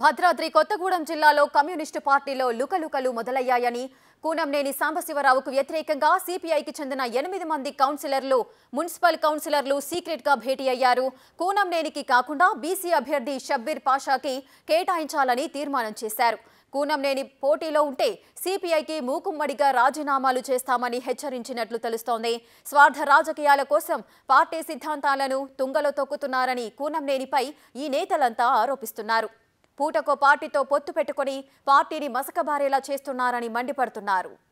భద్రాద్రి కొత్తగూడెం జిల్లాలో కమ్యూనిస్టు పార్టీలో లుకలుకలు మొదలయ్యాయని కూనంనేని సాంబశివరావుకు వ్యతిరేకంగా సిపిఐకి చెందిన ఎనిమిది మంది కౌన్సిలర్లు మున్సిపల్ కౌన్సిలర్లు సీక్రెట్ గా భేటీ అయ్యారు కూనంనేనికి కాకుండా బీసీ అభ్యర్థి షబ్బీర్ పాషాకి కేటాయించాలని తీర్మానం చేశారు కూనంనేని పోటీలో ఉంటే సిపిఐకి మూకుమ్మడిగా రాజీనామాలు చేస్తామని హెచ్చరించినట్లు తెలుస్తోంది స్వార్థ రాజకీయాల కోసం పార్టీ సిద్ధాంతాలను తుంగలో తొక్కుతున్నారని కూనంనేనిపై ఈ నేతలంతా ఆరోపిస్తున్నారు పూటకో పార్టీతో పొత్తు పెట్టుకుని పార్టీని మసకబారేలా చేస్తున్నారని మండిపడుతున్నారు